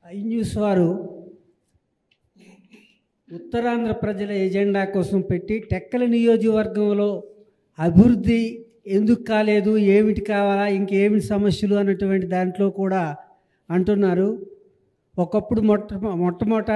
I news వారు ఉత్తరాంధ్ర ప్రజల agenda కోసం పెట్టి టెక్కల నియోజకవర్గంలో అభివృద్ధి ఎందుకు కాలేదు ఏమిటి కావాలా ఇంకేమిటి సమస్యలు అన్నటువంటి దాంట్లో కూడా అంటున్నారు ఒకప్పుడు మొట్ట మొట్టమొదట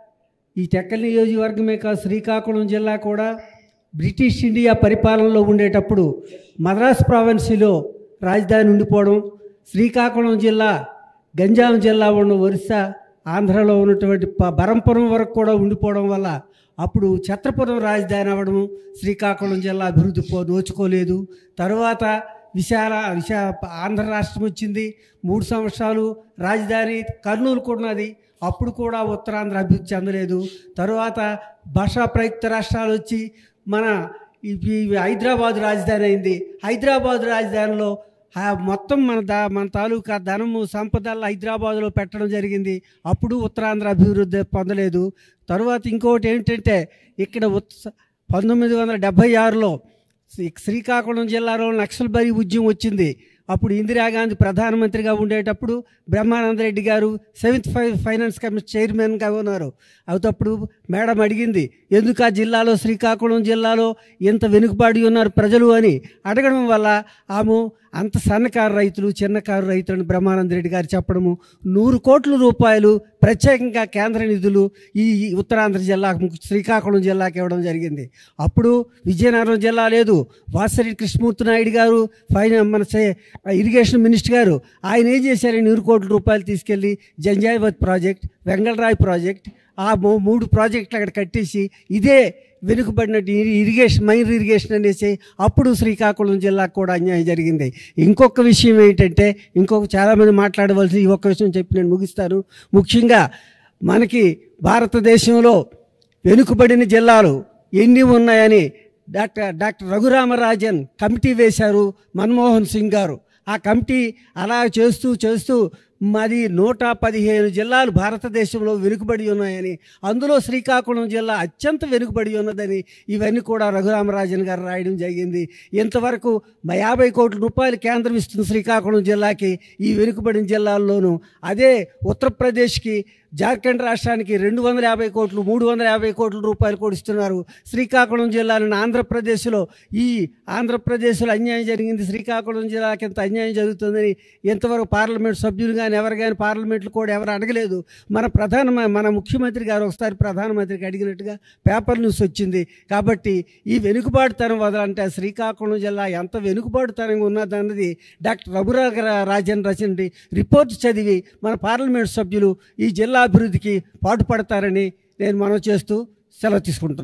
ఈ టెక్కల నియోజకవర్గమే కాదు శ్రీకాకుళం జిల్లా కూడా బ్రిటిష్ ఇండియా పరిపాలనలో ఉండేటప్పుడు మద్రాస్ ప్రావిన్సీలో రాజధాని ఉండిపోవడం శ్రీకాకుళం జిల్లా గంజాం జిల్లా ఉన్న ఒరిస్సా ఆంధ్రలో ఉన్నటువంటి ప- బరంపురం వరకు కూడా ఉండిపోవడం వల్ల అప్పుడు ఛత్రపురం రాజధాని అవ్వడం శ్రీకాకుళం జిల్లా అభివృద్ధి పో నోచుకోలేదు తరువాత విశాల విశా ఆంధ్ర రాష్ట్రం వచ్చింది మూడు సంవత్సరాలు రాజధాని కర్నూలు ఉన్నది అప్పుడు కూడా ఉత్తరాంధ్ర అభివృద్ధి చెందలేదు తరువాత భాషా ప్రయుక్త రాష్ట్రాలు వచ్చి మన ఈ- ఈ హైదరాబాద్ రాజధాని అయింది హైదరాబాద్ రాజధానిలో ఆ మొత్తం మన దా మన తాలూకా ధనము సంపదలు హైదరాబాద్లో పెట్టడం జరిగింది అప్పుడు ఉత్తరాంధ్ర అభివృద్ధి పొందలేదు తరువాత ఇంకొకటి ఏంటంటే ఇక్కడ ఉత్ పంతొమ్మిది వందల డెబ్భై ఆరులో శ్రీ- శ్రీకాకుళం జిల్లాలో నక్సల్బరీ ఉద్యమం వచ్చింది అప్పుడు ఇందిరాగాంధీ ప్రధానమంత్రిగా ఉండేటప్పుడు బ్రహ్మానంద రెడ్డి గారు సెవెంత్ ఫై ఫైనాన్స్ కమిషన్ చైర్మన్గా ఉన్నారు అవుతప్పుడు మేడం అడిగింది ఎందుకు ఆ జిల్లాలో శ్రీకాకుళం జిల్లాలో ఇంత వెనుకబాడి ఉన్నారు ప్రజలు అని అడగడం వల్ల ఆమె అంత సన్నకారు రైతులు చిన్నకారు రైతులను బ్రహ్మానంద రెడ్డి గారు చెప్పడము నూరు కోట్ల రూపాయలు ప్రత్యేకంగా కేంద్ర నిధులు ఈ ఈ ఉత్తరాంధ్ర జిల్లాకు శ్రీకాకుళం జిల్లాకి ఇవ్వడం జరిగింది అప్పుడు విజయనగరం జిల్లా లేదు వాసిరెడ్డి కృష్ణమూర్తి నాయుడు గారు ఫైన మన సే- ఇరిగేషన్ మినిస్టర్ గారు ఆయన ఏం చేశారు నూరు కోట్ల రూపాయలు తీసుకెళ్ళి జంజాయివత్ ప్రాజెక్ట్ వెంగళరాయ్ ప్రాజెక్ట్ ఆ మూ- మూడు ప్రాజెక్టులు అక్కడ కట్టేసి ఇదే వెనుకబడినట్టు ఇరి- ఇరిగేషన్ మైన్ ఇరిగేషన్ అనేసి అప్పుడు శ్రీకాకుళం జిల్లాకు కూడా అన్యాయం జరిగింది ఇంకొక విషయం ఏంటంటే ఇంకొక చాలామంది మాట్లాడవలసి ఈ ఒక్క విషయం చెప్పి నేను ముగిస్తాను ముఖ్యంగా మనకి భారతదేశంలో వెనుకబడిన జిల్లాలు ఎన్ని ఉన్నాయని డాక్టర్ డాక్టర్ రఘురామరాజన్ కమిటీ వేశారు మన్మోహన్ సింగ్ గారు ఆ కమిటీ అలా చేస్తూ చేస్తూ మరి నూట పదిహేను జిల్లాలు భారతదేశంలో వెనుకబడి ఉన్నాయని అందులో శ్రీకాకుళం జిల్లా అత్యంత వెనుకబడి ఉన్నదని ఇవన్నీ కూడా రఘురామరాజన్ గారు రాయడం జరిగింది ఇంతవరకు మ- యాభై కోట్ల రూపాయలు కేంద్రం ఇస్తుంది శ్రీకాకుళం జిల్లాకి ఈ వెనుకబడిన జిల్లాల్లోనూ అదే ఉత్తరప్రదేశ్కి జార్ఖండ్ రాష్ట్రానికి రెండు వందల యాభై కోట్లు మూడు వందల యాభై కోట్ల రూపాయలు కూడా ఇస్తున్నారు శ్రీకాకుళం జిల్లాలోని ఆంధ్రప్రదేశ్లో ఈ ఆంధ్రప్రదేశ్లో అన్యాయం జరిగింది శ్రీకాకుళం జిల్లాకి ఇంత అన్యాయం జరుగుతుందని ఎంతవరకు పార్లమెంట్ సభ్యులు కానీ ఎవరు కానీ పార్లమెంట్లు కూడా ఎవరు అడగలేదు మన ప్రధాన మన ముఖ్యమంత్రి గారు ఒకసారి ప్రధానమంత్రికి అడిగినట్టుగా పేపర్ న్యూస్ వచ్చింది కాబట్టి ఈ వెనుకబాటుతనం వదలంటే శ్రీకాకుళం జిల్లా ఎంత వెనుకబాటుతనంగా ఉన్నదన్నది డాక్టర్ రఘురా రాజన్ రచన రిపోర్ట్ చదివి మన పార్లమెంట్ సభ్యులు ఈ జిల్లా అభివృద్ధికి పాటుపడతారని నేను మనం చేస్తూ సెలవు తీసుకుంటున్నాను